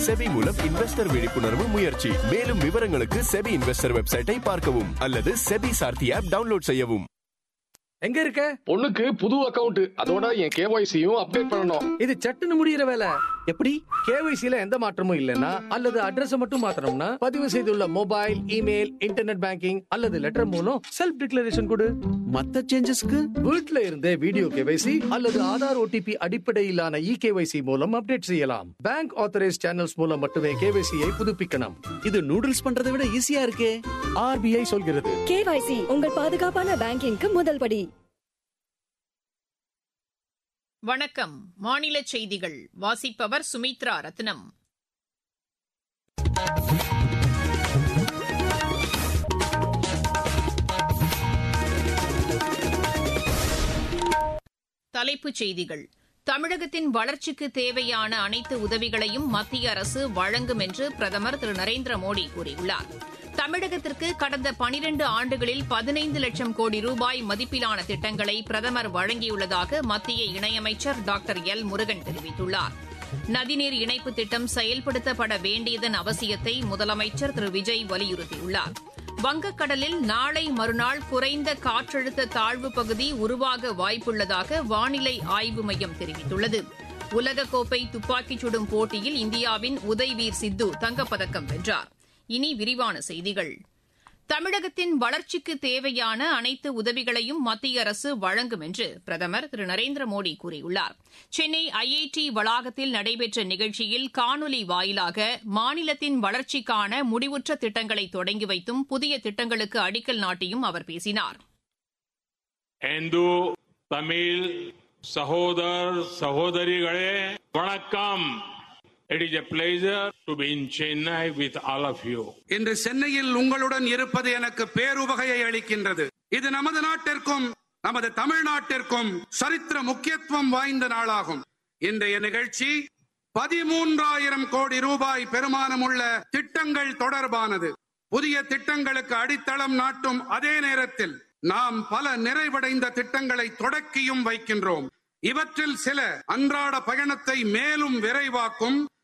SEBI மூலம் investor விழிப்புணர்வு முயற்சி மேலும் விவரங்களுக்கு செபி இன்வெஸ்டர் வெப்சைட்டை பார்க்கவும் அல்லது செபி சார்த்தி ஆப் டவுன்லோட் செய்யவும் எங்க இருக்க பொண்ணுக்கு புது அக்கவுண்ட் அதோட என் கேஒய்சியும் அப்டேட் பண்ணணும் இது சட்டுன்னு முடியிற வேலை எப்படி கேவைசில எந்த மாற்றமும் இல்லனா அல்லது அட்ரஸ் மட்டும் மாத்தணும்னா பதிவு செய்துள்ள மொபைல் இமெயில் இன்டர்நெட் பேங்கிங் அல்லது லெட்டர் மூலம் செல்ஃப் டிக்ளரேஷன் கொடு மத்த சேஞ்சஸ்க்கு வீட்ல இருந்தே வீடியோ கேவைசி அல்லது ஆதார் ஓடிபி அடிப்படையிலான இ கேவைசி மூலம் அப்டேட் செய்யலாம் பேங்க் ஆத்தரைஸ் சேனல்ஸ் மூலம் மட்டுமே கேவைசியை புதுப்பிக்கணும் இது நூடுல்ஸ் பண்றதை விட ஈஸியா இருக்கே ஆர்பிஐ சொல்கிறது கேவைசி உங்கள் பாதுகாப்பான பேங்கிங்க்கு முதல் படி வணக்கம் மாநில செய்திகள் வாசிப்பவர் சுமித்ரா ரத்னம் தலைப்புச் செய்திகள் தமிழகத்தின் வளர்ச்சிக்கு தேவையான அனைத்து உதவிகளையும் மத்திய அரசு வழங்கும் என்று பிரதமர் திரு நரேந்திர மோடி கூறியுள்ளார் தமிழகத்திற்கு கடந்த பனிரண்டு ஆண்டுகளில் பதினைந்து லட்சம் கோடி ரூபாய் மதிப்பிலான திட்டங்களை பிரதமர் வழங்கியுள்ளதாக மத்திய இணையமைச்சர் டாக்டர் எல் முருகன் தெரிவித்துள்ளார் நதிநீர் இணைப்பு திட்டம் செயல்படுத்தப்பட வேண்டியதன் அவசியத்தை முதலமைச்சர் திரு விஜய் வலியுறுத்தியுள்ளார் வங்கக்கடலில் நாளை மறுநாள் குறைந்த காற்றழுத்த தாழ்வு பகுதி உருவாக வாய்ப்புள்ளதாக வானிலை ஆய்வு மையம் தெரிவித்துள்ளது உலகக்கோப்பை துப்பாக்கிச் சுடும் போட்டியில் இந்தியாவின் உதய்வீர் சித்து தங்கப்பதக்கம் வென்றார் இனி விரிவான செய்திகள் தமிழகத்தின் வளர்ச்சிக்கு தேவையான அனைத்து உதவிகளையும் மத்திய அரசு வழங்கும் என்று பிரதமர் திரு நரேந்திர மோடி கூறியுள்ளார் சென்னை ஐஐடி வளாகத்தில் நடைபெற்ற நிகழ்ச்சியில் காணொலி வாயிலாக மாநிலத்தின் வளர்ச்சிக்கான முடிவுற்ற திட்டங்களை தொடங்கி வைத்தும் புதிய திட்டங்களுக்கு அடிக்கல் நாட்டியும் அவர் பேசினார் ಎಂದು ತಮಿಳ್ ಸಹೋದರ ಸಹೋದರಿಗಳೇ ವಣಕ್ಕಂ it is a pleasure to be in Chennai with all of you இன்று சென்னையில் உங்களுடன் இருப்பது எனக்கு பேருவகையை அளிக்கின்றது இது நமது நாட்டிற்கும் நமது தமிழ்நாட்டிற்கும் சரித்திர முக்கியத்துவம் வாய்ந்த நாளாகும் இன்றைய நிகழ்ச்சி பதிமூன்றாயிரம் கோடி ரூபாய் பெருமானமுள்ள திட்டங்கள் தொடர்பானது புதிய திட்டங்களுக்கு அடித்தளம் நாட்டும் அதே நேரத்தில் நாம் பல நிறைவடைந்த திட்டங்களை தொடக்கியும் வைக்கின்றோம் இவற்றில் சில அன்றாட பயணத்தை மேலும் விரைவாக்கும்